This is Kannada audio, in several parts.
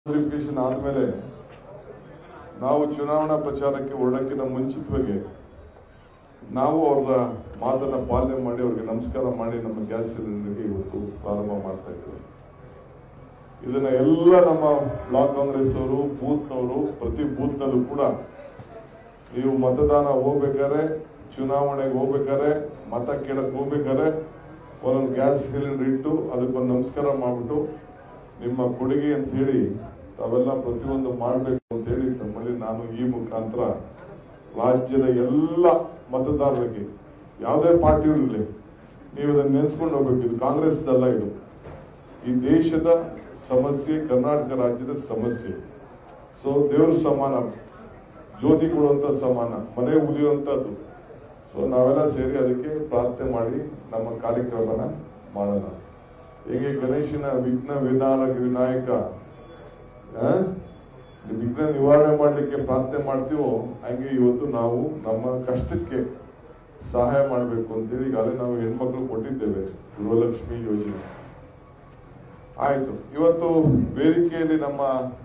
ನೋಟಿಫಿಕೇಶನ್ ಆದಮೇಲೆ ನಾವು ಚುನಾವಣಾ ಪ್ರಚಾರಕ್ಕೆ ಹೊರಡಕ್ಕಿಂತ ಮುಂಚಿತವಾಗಿ ನಾವು ಅವರ ಮಾತನ್ನ ಪಾಲನೆ ಮಾಡಿ ಅವ್ರಿಗೆ ನಮಸ್ಕಾರ ಮಾಡಿ ನಮ್ಮ ಗ್ಯಾಸ್ ಸಿಲಿಂಡರ್ಗೆ ಇವತ್ತು ಪ್ರಾರಂಭ ಮಾಡ್ತಾ ಇದ್ದೇವೆ ಇದನ್ನ ಎಲ್ಲ ನಮ್ಮ ಬ್ಲಾಕ್ ಕಾಂಗ್ರೆಸ್ ಅವರು ಬೂತ್ನವರು ಪ್ರತಿ ಬೂತ್ನಲ್ಲೂ ಕೂಡ ನೀವು ಮತದಾನ ಹೋಗ್ಬೇಕಾದ್ರೆ ಚುನಾವಣೆಗೆ ಹೋಗ್ಬೇಕಾದ್ರೆ ಮತ ಕೇಳಕ್ ಹೋಗ್ಬೇಕಾದ್ರೆ ಒಂದೊಂದು ಗ್ಯಾಸ್ ಸಿಲಿಂಡರ್ ಇಟ್ಟು ಅದಕ್ಕೊಂದು ನಮಸ್ಕಾರ ಮಾಡ್ಬಿಟ್ಟು ನಿಮ್ಮ ಕೊಡುಗೆ ಅಂತ ಹೇಳಿ ತಾವೆಲ್ಲ ಪ್ರತಿಯೊಂದು ಮಾಡಬೇಕು ಅಂತ ಹೇಳಿ ನಮ್ಮಲ್ಲಿ ನಾನು ಈ ಮುಖಾಂತರ ರಾಜ್ಯದ ಎಲ್ಲ ಮತದಾರರಿಗೆ ಯಾವುದೇ ಪಾರ್ಟಿ ಇರಲಿ ನೀವು ಇದನ್ನು ನೆನೆಸ್ಕೊಂಡು ಹೋಗ್ಬೇಕು ಇದು ಕಾಂಗ್ರೆಸ್ದಲ್ಲ ಇದು ಈ ದೇಶದ ಸಮಸ್ಯೆ ಕರ್ನಾಟಕ ರಾಜ್ಯದ ಸಮಸ್ಯೆ ಸೊ ದೇವರು ಸಮಾನ ಜ್ಯೋತಿ ಕೊಡುವಂತ ಸಮಾನ ಮನೆ ಉಳಿಯುವಂತದ್ದು ಸೊ ನಾವೆಲ್ಲ ಸೇರಿ ಅದಕ್ಕೆ ಪ್ರಾರ್ಥನೆ ಮಾಡಿ ನಮ್ಮ ಕಾರ್ಯಕ್ರಮನ ಮಾಡೋಣ ಹೇಗೆ ಗಣೇಶನ ವಿಘ್ನ ವಿನಾಯಕ ವಿನಾಯಕ ಆ? ಈ ವಿಘ್ನ ನಿವಾರಣೆ ಮಾಡಲಿಕ್ಕೆ ಪ್ರಾರ್ಥನೆ ಮಾಡ್ತೀವೋ ಹಂಗೆ ಇವತ್ತು ನಾವು ನಮ್ಮ ಕಷ್ಟಕ್ಕೆ ಸಹಾಯ ಮಾಡಬೇಕು ಅಂತೇಳಿ ಈಗಾಗಲೇ ನಾವು ಹೆಣ್ಮಕ್ಳು ಕೊಟ್ಟಿದ್ದೇವೆ ಗೃಹಲಕ್ಷ್ಮಿ ಯೋಜನೆ ಆಯ್ತು ಇವತ್ತು ವೇದಿಕೆಯಲ್ಲಿ ನಮ್ಮ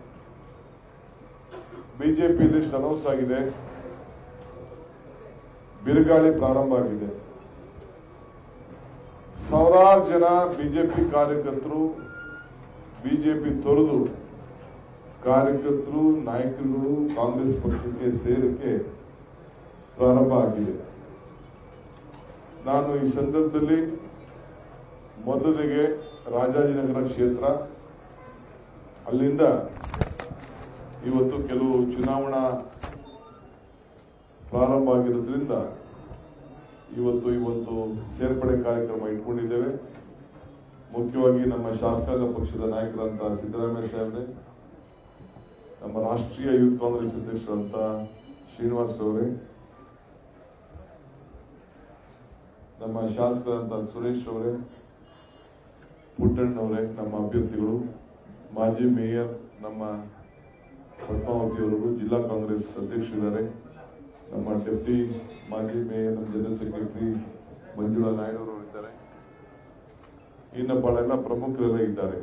ಬಿಜೆಪಿ ಲಿಸ್ಟ್ ಅನೌನ್ಸ್ ಆಗಿದೆ ಬಿರುಗಾಳಿ ಪ್ರಾರಂಭ ಆಗಿದೆ ಸಾವಿರಾರು ಜನ ಬಿಜೆಪಿ ಕಾರ್ಯಕರ್ತರು ಬಿಜೆಪಿ ತೊರೆದು ಕಾರ್ಯಕರ್ತರು ನಾಯಕರುಗಳು ಕಾಂಗ್ರೆಸ್ ಪಕ್ಷಕ್ಕೆ ಸೇರಕ್ಕೆ ಪ್ರಾರಂಭ ಆಗಿದೆ ನಾನು ಈ ಸಂದರ್ಭದಲ್ಲಿ ಮೊದಲಿಗೆ ರಾಜಾಜಿನಗರ ಕ್ಷೇತ್ರ ಅಲ್ಲಿಂದ ಇವತ್ತು ಕೆಲವು ಚುನಾವಣಾ ಪ್ರಾರಂಭ ಆಗಿರೋದ್ರಿಂದ ಇವತ್ತು ಇವತ್ತು ಸೇರ್ಪಡೆ ಕಾರ್ಯಕ್ರಮ ಇಟ್ಕೊಂಡಿದ್ದೇವೆ ಮುಖ್ಯವಾಗಿ ನಮ್ಮ ಶಾಸಕಾಂಗ ಪಕ್ಷದ ನಾಯಕರಂತ ಸಿದ್ದರಾಮಯ್ಯ ಸಾಹೇಬ್ರೆ ನಮ್ಮ ರಾಷ್ಟ್ರೀಯ ಯೂತ್ ಕಾಂಗ್ರೆಸ್ ಅಧ್ಯಕ್ಷರಂತ ಶ್ರೀನಿವಾಸ್ ಅವರೇ ನಮ್ಮ ಶಾಸಕರಂತ ಸುರೇಶ್ ಅವರೇ ಪುಟ್ಟಣ್ಣವರೇ ನಮ್ಮ ಅಭ್ಯರ್ಥಿಗಳು ಮಾಜಿ ಮೇಯರ್ ನಮ್ಮ ಪದ್ಮಾವತಿ ಅವರು ಜಿಲ್ಲಾ ಕಾಂಗ್ರೆಸ್ ಅಧ್ಯಕ್ಷರಿದ್ದಾರೆ ನಮ್ಮ ಡೆಪ್ಟಿ ಮಾಜಿ ಮೇಯರ್ ನಮ್ಮ ಜನರಲ್ ಸೆಕ್ರೆಟರಿ ಮಂಜುಳಾ ನಾಯ್ಡು ಅವರು ಇದ್ದಾರೆ ಇನ್ನು ಬಹಳ ಪ್ರಮುಖರೆಲ್ಲ ಇದ್ದಾರೆ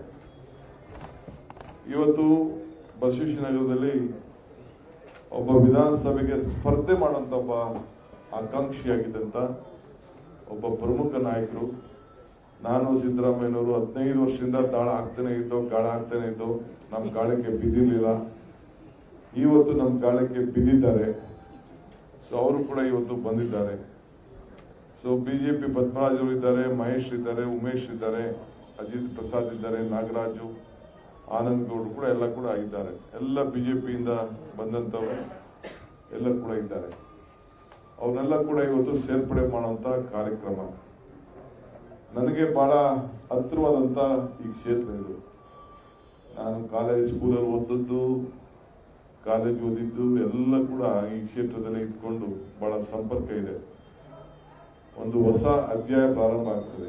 ಇವತ್ತು ಬಸವೇಶ್ವರನಗರದಲ್ಲಿ ಒಬ್ಬ ವಿಧಾನಸಭೆಗೆ ಸ್ಪರ್ಧೆ ಮಾಡುವಂತ ಒಬ್ಬ ಆಕಾಂಕ್ಷಿಯಾಗಿದ್ದಂತ ಒಬ್ಬ ಪ್ರಮುಖ ನಾಯಕರು ನಾನು ಸಿದ್ದರಾಮಯ್ಯನವರು ಹದಿನೈದು ವರ್ಷದಿಂದ ದಾಳ ಆಗ್ತಾನೆ ಇದ್ದೋ ಗಾಳ ಆಗ್ತಾನೆ ಇದ್ದೋ ನಮ್ಮ ಗಾಳಕ್ಕೆ ಬಿದ್ದಿರ್ಲಿಲ್ಲ ಇವತ್ತು ನಮ್ಮ ಗಾಳಕ್ಕೆ ಬಿದ್ದಿದ್ದಾರೆ ಸೊ ಅವರು ಕೂಡ ಇವತ್ತು ಬಂದಿದ್ದಾರೆ ಸೊ ಬಿಜೆಪಿ ಪದ್ಮರಾಜ್ ಅವರು ಇದ್ದಾರೆ ಮಹೇಶ್ ಇದ್ದಾರೆ ಉಮೇಶ್ ಇದ್ದಾರೆ ಅಜಿತ್ ಪ್ರಸಾದ್ ಇದ್ದಾರೆ ನಾಗರಾಜು ಆನಂದ್ ಗೌಡ್ ಕೂಡ ಎಲ್ಲ ಕೂಡ ಇದ್ದಾರೆ ಎಲ್ಲ ಬಿಜೆಪಿಯಿಂದ ಬಂದಂತವರು ಎಲ್ಲ ಕೂಡ ಇದ್ದಾರೆ ಅವನ್ನೆಲ್ಲ ಕೂಡ ಇವತ್ತು ಸೇರ್ಪಡೆ ಮಾಡುವಂತ ಕಾರ್ಯಕ್ರಮ ನನಗೆ ಬಹಳ ಹತ್ತಿರವಾದಂತ ಈ ಕ್ಷೇತ್ರ ಇದು ನಾನು ಕಾಲೇಜ್ ಸ್ಕೂಲಲ್ಲಿ ಓದದ್ದು ಕಾಲೇಜ್ ಓದಿದ್ದು ಎಲ್ಲ ಕೂಡ ಈ ಕ್ಷೇತ್ರದಲ್ಲಿ ಇಟ್ಕೊಂಡು ಬಹಳ ಸಂಪರ್ಕ ಇದೆ ಒಂದು ಹೊಸ ಅಧ್ಯಾಯ ಪ್ರಾರಂಭ ಆಗ್ತದೆ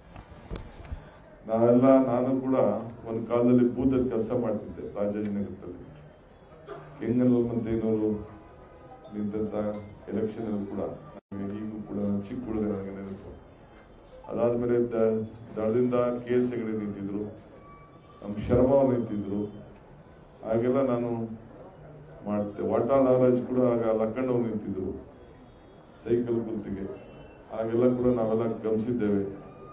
ನಾವೆಲ್ಲ ನಾನು ಕೂಡ ಒಂದು ಕಾಲದಲ್ಲಿ ಬೂದಲ್ಲಿ ಕೆಲಸ ಮಾಡ್ತಿದ್ದೆ ರಾಜಾಜಿನಗರದಲ್ಲಿ ಕೆಂಗಲ್ ಮಂತ್ರಿನವರು ನಿಂತ ಎಲೆಕ್ಷನ್ ಅಲ್ಲಿ ಕೂಡ ನನಗೆ ಈಗೂ ಕೂಡ ನನ್ನ ಚಿಕ್ಕ ಹುಡುಗ ನನಗೆ ನೆನಪು ಅದಾದ್ಮೇಲೆ ದ- ದಳದಿಂದ ಕೆ ಎಸ್ ಹೆಗಡೆ ನಿಂತಿದ್ರು ನಮ್ಮ ಶರ್ಮಾ ಅವ್ರು ನಿಂತಿದ್ರು ಹಾಗೆಲ್ಲ ನಾನು ಮಾಡ್ತೆ ವಾಟಾ ನಾಗರಾಜ್ ಕೂಡ ಆಗ ಲಕ್ಕಣ್ಣವ್ರು ನಿಂತಿದ್ರು ಸೈಕಲ್ ಗುರುತಿಗೆ ಹಾಗೆಲ್ಲ ಕೂಡ ನಾವೆಲ್ಲ ಗಮನಿಸಿದ್ದೇವೆ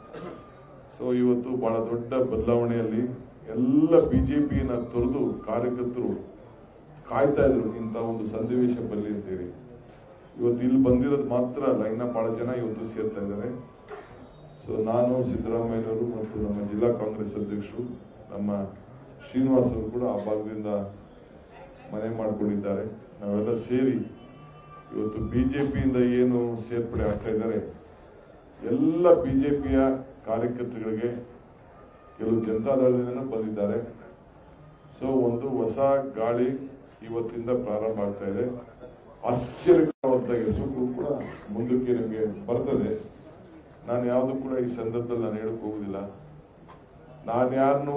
ಸೊ ಇವತ್ತು ಬಹಳ ದೊಡ್ಡ ಬದಲಾವಣೆಯಲ್ಲಿ ಎಲ್ಲ ಬಿಜೆಪಿಯನ್ನ ತೊರೆದು ಕಾರ್ಯಕರ್ತರು ಕಾಯ್ತಾ ಇದ್ರು ಇಂಥ ಒಂದು ಸನ್ನಿವೇಶ ಬರಲಿ ಅಂತೇಳಿ ಇವತ್ತು ಇಲ್ಲಿ ಬಂದಿರೋದು ಮಾತ್ರ ಅಲ್ಲ ಇನ್ನ ಬಹಳ ಜನ ಇವತ್ತು ಸೇರ್ತಾ ಇದ್ದಾರೆ ಸೊ ನಾನು ಸಿದ್ದರಾಮಯ್ಯನವರು ಮತ್ತು ನಮ್ಮ ಜಿಲ್ಲಾ ಕಾಂಗ್ರೆಸ್ ಅಧ್ಯಕ್ಷರು ನಮ್ಮ ಶ್ರೀನಿವಾಸ್ ಅವರು ಕೂಡ ಆ ಭಾಗದಿಂದ ಮನೆ ಮಾಡಿಕೊಂಡಿದ್ದಾರೆ ನಾವೆಲ್ಲ ಸೇರಿ ಇವತ್ತು ಬಿಜೆಪಿಯಿಂದ ಏನು ಸೇರ್ಪಡೆ ಆಗ್ತಾ ಇದ್ದಾರೆ ಎಲ್ಲ ಬಿಜೆಪಿಯ ಕಾರ್ಯಕರ್ತರಿಗೆ ಕೆಲವು ಜನತಾದಳದಿಂದನೂ ಬಂದಿದ್ದಾರೆ ಸೊ ಒಂದು ಹೊಸ ಗಾಳಿ ಇವತ್ತಿಂದ ಪ್ರಾರಂಭ ಆಗ್ತಾ ಇದೆ ಆಶ್ಚರ್ಯಕರವಾದ ಹೆಸರು ಕೂಡ ಮುಂದಕ್ಕೆ ನಿಮಗೆ ಬರ್ತದೆ ನಾನು ಯಾವುದು ಕೂಡ ಈ ಸಂದರ್ಭದಲ್ಲಿ ನಾನು ಹೇಳಕ್ ಹೋಗುದಿಲ್ಲ ನಾನು ಯಾರನ್ನು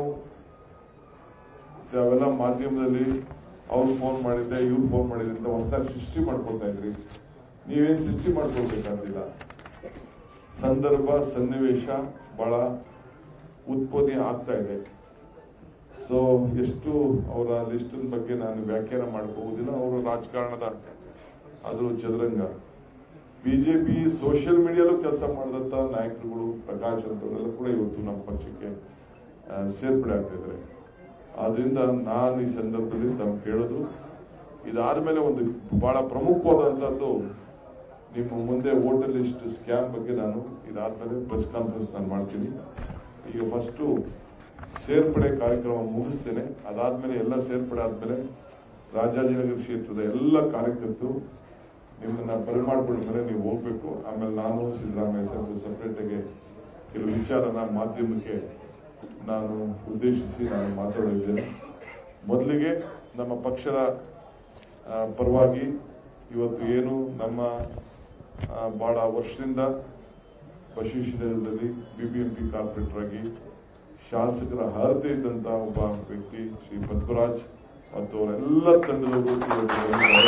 ಅವೆಲ್ಲ ಮಾಧ್ಯಮದಲ್ಲಿ ಅವ್ರು ಫೋನ್ ಮಾಡಿದ್ದೆ ಇವ್ರು ಫೋನ್ ಮಾಡಿದ್ರೆ ಅಂತ ಹೊಸದಾಗಿ ಸೃಷ್ಟಿ ಮಾಡ್ಕೊಳ್ತಾ ಇದ್ರಿ ನೀವೇನ್ ಸೃಷ್ಟಿ ಮಾಡ್ಕೊಳ್ಬೇಕಾಗಿಲ್ಲ ಸಂದರ್ಭ ಸನ್ನಿವೇಶ ಬಹಳ ಉತ್ಪತ್ತಿ ಆಗ್ತಾ ಇದೆ ಸೊ ಎಷ್ಟು ಅವರ ಲಿಸ್ಟ್ ಬಗ್ಗೆ ನಾನು ವ್ಯಾಖ್ಯಾನ ಮಾಡಬಹುದಿಲ್ಲ ಅವರು ರಾಜಕಾರಣದ ಆದರೂ ಚದುರಂಗ ಬಿಜೆಪಿ ಸೋಷಿಯಲ್ ಮೀಡಿಯಾಲೂ ಕೆಲಸ ಮಾಡಿದಂತ ನಾಯಕರುಗಳು ಪ್ರಕಾಶ್ ಅಂತವರೆಲ್ಲ ಕೂಡ ಇವತ್ತು ನಮ್ಮ ಪಕ್ಷಕ್ಕೆ ಆ, ಸೇರ್ಪಡೆ ಆಗ್ತಾ ಇದ್ದಾರೆ ಆದ್ರಿಂದ ನಾನು ಈ ಸಂದರ್ಭದಲ್ಲಿ ತಮ್ಮ ಕೇಳೋದು ಇದಾದ್ಮೇಲೆ ಒಂದು ಬಹಳ ಪ್ರಮುಖವಾದಂತದ್ದು ನಿಮ್ಮ ಮುಂದೆ ವೋಟರ್ ಲಿಸ್ಟ್ ಸ್ಕ್ಯಾಮ್ ಬಗ್ಗೆ ನಾನು ಇದಾದ್ಮೇಲೆ ಪ್ರೆಸ್ ಕಾನ್ಫರೆನ್ಸ್ ನಾನು ಮಾಡ್ತೀನಿ ಈಗ ಫಸ್ಟು ಸೇರ್ಪಡೆ ಕಾರ್ಯಕ್ರಮ ಮುಗಿಸ್ತೇನೆ ಅದಾದ್ಮೇಲೆ ಎಲ್ಲ ಸೇರ್ಪಡೆ ಆದ್ಮೇಲೆ ರಾಜಾಜಿನಗರ ಕ್ಷೇತ್ರದ ಎಲ್ಲ ಕಾರ್ಯಕರ್ತರು ನಿಮ್ಮನ್ನ ಬರಮಾಡ್ಕೊಂಡ ಮೇಲೆ ನೀವು ಹೋಗ್ಬೇಕು ಆಮೇಲೆ ನಾನು ಸಿದ್ದರಾಮಯ್ಯ ಸಾಹೇಬ್ ಸಪರೇಟ್ ಆಗಿ ಕೆಲವು ವಿಚಾರನ ಮಾಧ್ಯಮಕ್ಕೆ ನಾನು ಉದ್ದೇಶಿಸಿ ನಾನು ಮಾತಾಡಲಿದ್ದೇನೆ ಮೊದಲಿಗೆ ನಮ್ಮ ಪಕ್ಷದ ಆ, ಪರವಾಗಿ ಇವತ್ತು ಏನು ನಮ್ಮ ಆ, ಬಹಳ ವರ್ಷದಿಂದ ಬಸವೇಶ್ವರದಲ್ಲಿ ಬಿಬಿಎಂಪಿ ಕಾರ್ಪೊರೇಟರ್ ಆಗಿ ಶಾಸಕರ ಅರ್ಹತೆ ಇದ್ದಂತ ಒಬ್ಬ ವ್ಯಕ್ತಿ ಶ್ರೀ ಪದ್ಮರಾಜ್ ಮತ್ತು ಅವರೆಲ್ಲ ತಂಡದವರು ಇವತ್ತು ಬಂದಿದ್ದಾರೆ.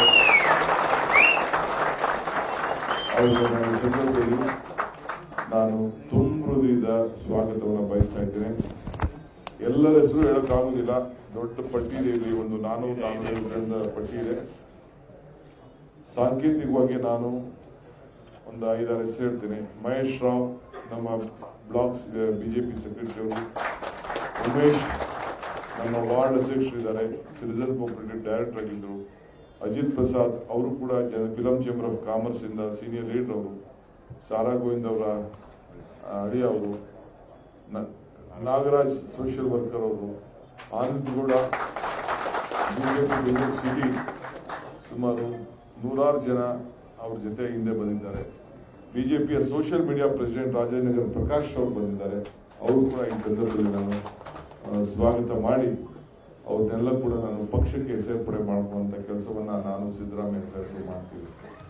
ಅವರಿಗೆ ನಾನು ಈ ಸಂದರ್ಭದಲ್ಲಿ ನಾನು ತುಂಬ ಹೃದಯದ ಸ್ವಾಗತವನ್ನು ಬಯಸ್ತಾ ಇದ್ದೇನೆ ಎಲ್ಲರ ಹೆಸರು ಹೇಳಕ್ಕಾಗುದಿಲ್ಲ ದೊಡ್ಡ ಪಟ್ಟಿ ಇದೆ ಇಲ್ಲಿ ಒಂದು ನಾನೂರು ನಾನೂರು ಜನದ ಪಟ್ಟಿ ಇದೆ ಸಾಂಕೇತಿಕವಾಗಿ ನಾನು ಒಂದು ಐದಾರು ಹೆಸರು ಹೇಳ್ತೇನೆ ಮಹೇಶ್ ರಾವ್ ನಮ್ಮ ಬ್ಲಾಕ್ಸ್ ಬಿಜೆಪಿ ಸೆಕ್ರೆಟರಿ ಅವರು ಉಮೇಶ್ ನಮ್ಮ ವಾರ್ಡ್ ಅಧ್ಯಕ್ಷರಿದ್ದಾರೆ ಸಿಟಿಜನ್ ಕೋಆಪರೇಟಿವ್ ಡೈರೆಕ್ಟರ್ ಆಗಿದ್ದರು ಅಜಿತ್ ಪ್ರಸಾದ್ ಅವರು ಕೂಡ ಫಿಲಂ ಚೇಂಬರ್ ಆಫ್ ಕಾಮರ್ಸ್ ಇಂದ ಸೀನಿಯರ್ ಲೀಡರ್ ಅವರು ಸಾರಾ ಗೋವಿಂದ್ ಅವರ ಆ, ಅಳಿಯ ಅವರು ನ- ನಾಗರಾಜ್ ಸೋಷಿಯಲ್ ವರ್ಕರ್ ಅವರು ಆನಂದ್ ಗೌಡ ಬಿಜೆಪಿ ಬೆಂಗಳೂರು ಸಿಟಿ ಸುಮಾರು ನೂರಾರು ಜನ ಅವ್ರ ಜೊತೆ ಹಿಂದೆ ಬಂದಿದ್ದಾರೆ ಬಿಜೆಪಿಯ social media president Rajendra Prakash ಅವರು ಬಂದಿದ್ದಾರೆ ಅವರು ಕೂಡ ಈ ಸಂದರ್ಭದಲ್ಲಿ ನಾನು ಆ, ಸ್ವಾಗತ ಮಾಡಿ ಅವ್ರನ್ನೆಲ್ಲ ಕೂಡ ನಾನು ಪಕ್ಷಕ್ಕೆ ಸೇರ್ಪಡೆ ಮಾಡುವಂತ ಕೆಲಸವನ್ನ ನಾನು ಸಿದ್ದರಾಮಯ್ಯ ಸಾಹೇಬರು ಮಾಡ್ತೀವಿ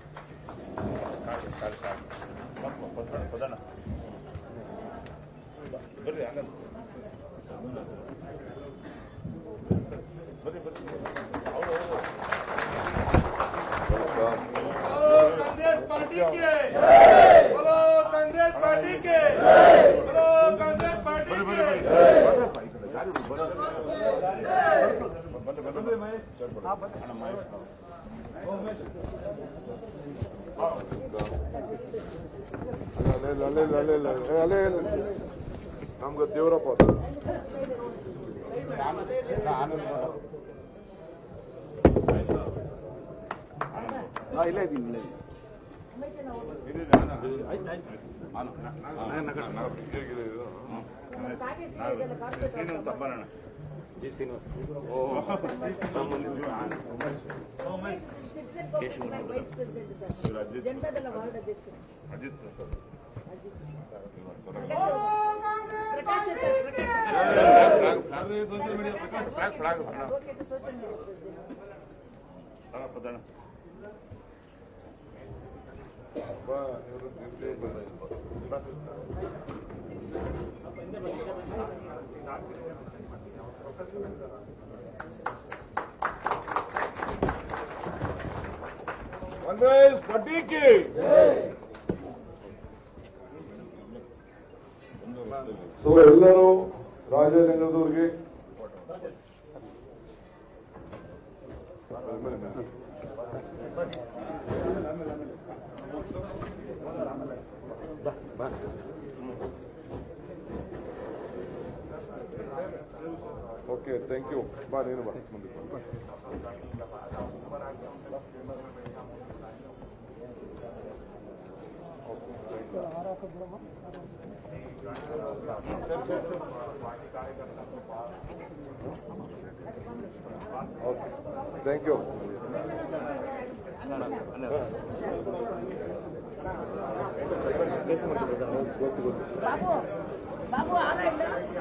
कांग्रेस पार्टी के बोलो कांग्रेस पार्टी के बोलो कांग्रेस पार्टी के ಅಲ್ಲೇ ಅಲ್ಲೇ ಅಲ್ಲೇ ಅಲ್ಲೇ ನಮ್ಗೆ ದೇವರಪ್ಪ ಅದು. ಇಲ್ಲೇ ಇದ್ದೀನಿ ಇಲ್ಲೇ ಇದ್ದೀನಿ. ಹೇಗಿದೆ ಇದು? ಜನತಾದಳ ವಾರ್ಡ್ ಅಧ್ಯಕ್ಷರು Ajith Prasad Prakash sir Prakash advocate social media president ಬಾ, ಇವ್ರು ಇರ್ಲಿ ಬನ್ನಿ. ಬಾ. कांग्रेस पार्टी की ಸೊ ಎಲ್ಲರೂ ರಾಜನಗರದವ್ರಿಗೆ ಓಕೆ ಥ್ಯಾಂಕ್ ಯು ಬಾ ನೀನು ಬಾ ಮುಂದೆ ಬಾ. ಓಕೆ ಥ್ಯಾಂಕ್ ಯು ಗೊತ್ತು ಗೊತ್ತು ಬಾಬು ಬಾಬು ಆರ ಇಲ್ಲ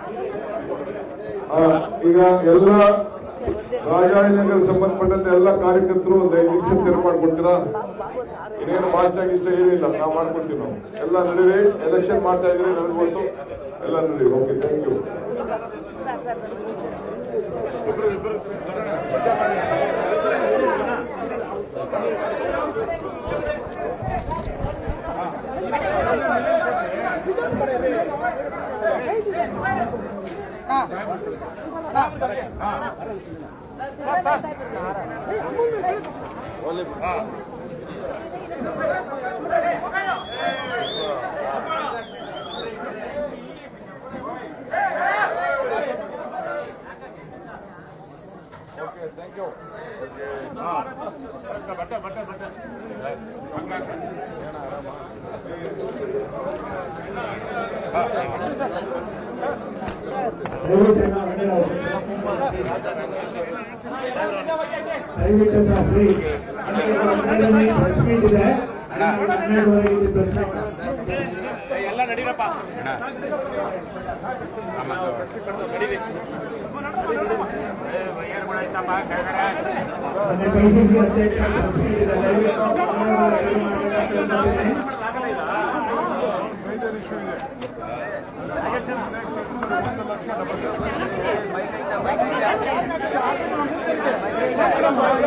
ಆ, ಈಗ ಎಲ್ಲ ರಾಜಾಜಿನಗರ ಸಂಬಂಧಪಟ್ಟಂತೆ ಎಲ್ಲ ಕಾರ್ಯಕರ್ತರು ಒಂದು ಐದು ನಿಮಿಷ ತೆರ ಮಾಡ್ಕೊಡ್ತೀರಾ ಬಾಬು ಆರ ಇನ್ನೇನು ಭಾಷಣ ಇಷ್ಟ ಏನಿಲ್ಲ ನಾವು ಮಾಡ್ಕೊಡ್ತೀವಿ ನಾವು ಎಲ್ಲ ನಡೀರಿ ಎಲೆಕ್ಷನ್ ಮಾಡ್ತಾ ಇದ್ರಿ ನನಗೆ ಗೊತ್ತು ಎಲ್ಲ ನಡೀರಿ okay thank you sir sir ಸಾಹೇಬ್ ದಯವಿಟ್ಟು ನಾವು ದಯವಿಟ್ಟು ಸರ್ ಪ್ಲೀಸ್ ಹನ್ನೆರಡನೇ ಪ್ರೆಸ್ ಮೀಟ್ ಇದೆ ಹನ್ನೆರಡುವರೆಗೆ ಇದು ಪ್ರೆಸ್ ಮೀಟ್ ಎಲ್ಲ ನಡೀರಪ್ಪ ಮತ್ತೆ ಪಿಸಿಸಿ ಅಧ್ಯಕ್ಷ ಪ್ರೆಸ್ ಮೀಟ್ ಇದೆ ದಯವಿಟ್ಟು ಹನ್ನೆರಡುವರೆಗೆ ಮಾಡಬೇಕಂತ ಕೇಳ್ಕೊಳ್ತೀನಿ. ಲಕ್ಷ